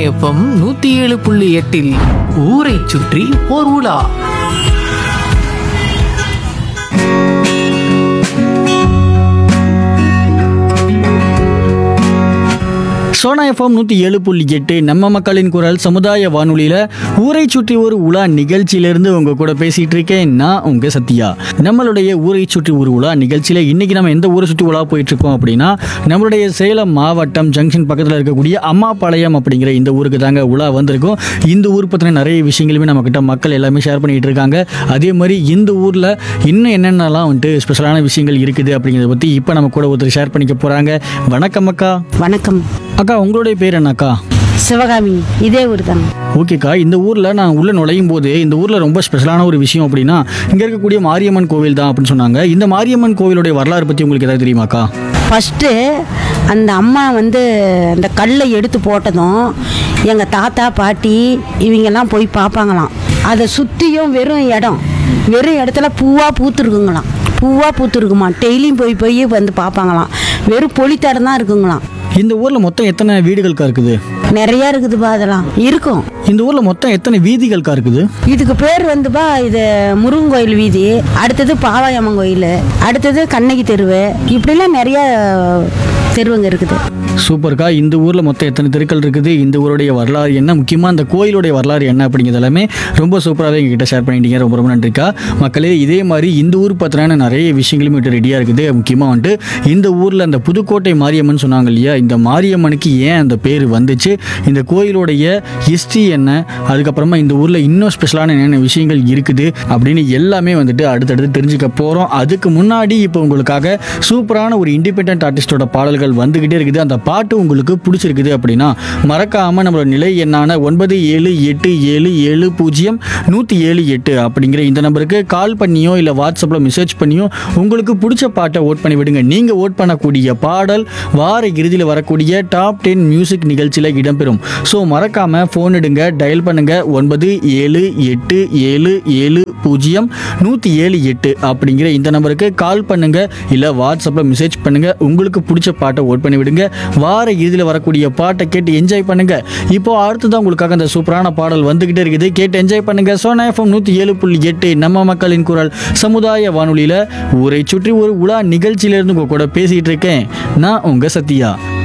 FM நூத்தி ஏழு புள்ளி எட்டில் ஊரை சுற்றி ஓர் உலா சோனா எஃப்எம் நூற்றி ஏழு புள்ளி எட்டு நம்ம மக்களின் குரல் சமுதாய வானொலியில் ஊரை சுற்றி ஒரு உலா நிகழ்ச்சியிலேருந்து உங்கள் கூட பேசிகிட்டு இருக்கேன் நான் உங்கள் சத்யா நம்மளுடைய ஊரை சுற்றி ஒரு உலா நிகழ்ச்சியில் இன்றைக்கி நம்ம எந்த ஊரை சுற்றி உலா போயிட்டுருக்கோம் அப்படின்னா நம்மளுடைய சேலம் மாவட்டம் ஜங்ஷன் பக்கத்தில் இருக்கக்கூடிய அம்மாபாளையம் அப்படிங்கிற இந்த ஊருக்கு தாங்க உலா வந்திருக்கோம் இந்த ஊர் பற்றின நிறைய விஷயங்களுமே நம்மக்கிட்ட மக்கள் எல்லாமே ஷேர் பண்ணிகிட்டு இருக்காங்க அதே மாதிரி இந்த ஊரில் இன்னும் என்னென்னலாம் வந்துட்டு ஸ்பெஷலான விஷயங்கள் இருக்குது அப்படிங்கிறத பற்றி இப்போ நம்ம கூட ஒருத்தர் ஷேர் பண்ணிக்க போகிறாங்க வணக்கம் அக்கா வணக்கம் அக்கா உங்களுடைய பேர் என்னக்கா சிவகாமி இதே ஊர் தாங்க ஓகேக்கா இந்த ஊரில் நான் உள்ளே நுழையும் போது இந்த ஊரில் ரொம்ப ஸ்பெஷலான ஒரு விஷயம் அப்படின்னா இங்கே இருக்கக்கூடிய மாரியம்மன் கோவில் தான் அப்படின்னு சொன்னாங்க இந்த மாரியம்மன் கோவிலுடைய வரலாறு பற்றி உங்களுக்கு ஏதாவது தெரியுமாக்கா ஃபஸ்ட்டு அந்த அம்மா வந்து அந்த கல்லை எடுத்து போட்டதும் எங்கள் தாத்தா பாட்டி இவங்கெல்லாம் போய் பார்ப்பாங்களாம் அதை சுற்றியும் வெறும் இடம் வெறும் இடத்துல பூவாக பூத்துருக்குங்களாம் பூவாக பூத்துருக்குமா டெய்லியும் போய் போய் வந்து பார்ப்பாங்களாம் வெறும் பொலித்தடம் தான் இருக்குங்களாம் இந்த ஊரில் மொத்தம் எத்தனை வீடுகளுக்கா இருக்குது நிறையா இருக்குதுப்பா அதெல்லாம் இருக்கும் இந்த ஊரில் மொத்தம் எத்தனை வீதிகளுக்கா இருக்குது இதுக்கு பேர் வந்துப்பா இது முருகன் கோயில் வீதி அடுத்தது பாவாயம்மன் கோயில் அடுத்தது கண்ணகி தெருவு இப்படிலாம் நிறைய தெருவுங்க இருக்குது சூப்பர்க்கா இந்த ஊரில் மொத்தம் எத்தனை தெருக்கள் இருக்குது இந்த ஊருடைய வரலாறு என்ன முக்கியமாக அந்த கோயிலுடைய வரலாறு என்ன அப்படிங்கிறது எல்லாமே ரொம்ப சூப்பராகவே எங்ககிட்ட ஷேர் பண்ணிட்டீங்க ரொம்ப ரொம்ப நன்றிக்கா மக்களே இதே மாதிரி இந்த ஊர் பற்றின நிறைய விஷயங்களும் வந்துட்டு ரெடியாக இருக்குது முக்கியமாக வந்துட்டு இந்த ஊரில் அந்த புதுக்கோட்டை மாரியம்மன் சொன்னாங்க இல்லையா இந்த மாரியம்மனுக்கு ஏன் அந்த பேர் வந்துச்சு இந்த கோயிலுடைய ஹிஸ்ட்ரி என்ன அதுக்கப்புறமா இந்த ஊரில் இன்னும் ஸ்பெஷலான என்னென்ன விஷயங்கள் இருக்குது அப்படின்னு எல்லாமே வந்துட்டு அடுத்தடுத்து தெரிஞ்சுக்க போகிறோம் அதுக்கு முன்னாடி இப்போ உங்களுக்காக சூப்பரான ஒரு இண்டிபெண்ட் ஆர்டிஸ்டோட பாடல்கள் வந்துக்கிட்டே இருக்குது அந்த பாட்டு உங்களுக்கு பிடிச்சிருக்குது அப்படின்னா மறக்காமல் நம்மளோட நிலை எண்ணான ஒன்பது ஏழு எட்டு ஏழு ஏழு பூஜ்ஜியம் நூற்றி ஏழு எட்டு அப்படிங்கிற இந்த நம்பருக்கு கால் பண்ணியோ இல்லை வாட்ஸ்அப்பில் மெசேஜ் பண்ணியோ உங்களுக்கு பிடிச்ச பாட்டை ஓட் பண்ணி விடுங்க நீங்கள் ஓட் பண்ணக்கூடிய பாடல் வார இறுதியில் வரக்கூடிய டாப் டென் மியூசிக் நிகழ்ச்சியில் இடம்பெறும் ஸோ மறக்காமல் ஃபோன் எடுங்க டயல் பண்ணுங்க ஒன்பது ஏழு எட்டு ஏழு ஏழு பூஜ்ஜியம் நூற்றி ஏழு எட்டு அப்படிங்கிற இந்த நம்பருக்கு கால் பண்ணுங்க இல்லை வாட்ஸ்அப்பில் மெசேஜ் பண்ணுங்க உங்களுக்கு பிடிச்ச பாட்டை ஓட் பண்ணி விடுங்க வார இறுதியில் வரக்கூடிய பாட்டை கேட்டு என்ஜாய் பண்ணுங்க இப்போ அடுத்ததான் உங்களுக்காக அந்த சூப்பரான பாடல் வந்துகிட்டே இருக்குது கேட்டு என்ஜாய் பண்ணுங்க சோனா எஃப்எம் நூற்றி ஏழு புள்ளி எட்டு நம்ம மக்களின் குரல் சமுதாய வானொலியில் ஊரை சுற்றி ஒரு உலா நிகழ்ச்சியிலேருந்து உங்க கூட பேசிகிட்டு இருக்கேன் நான் உங்கள் சத்யா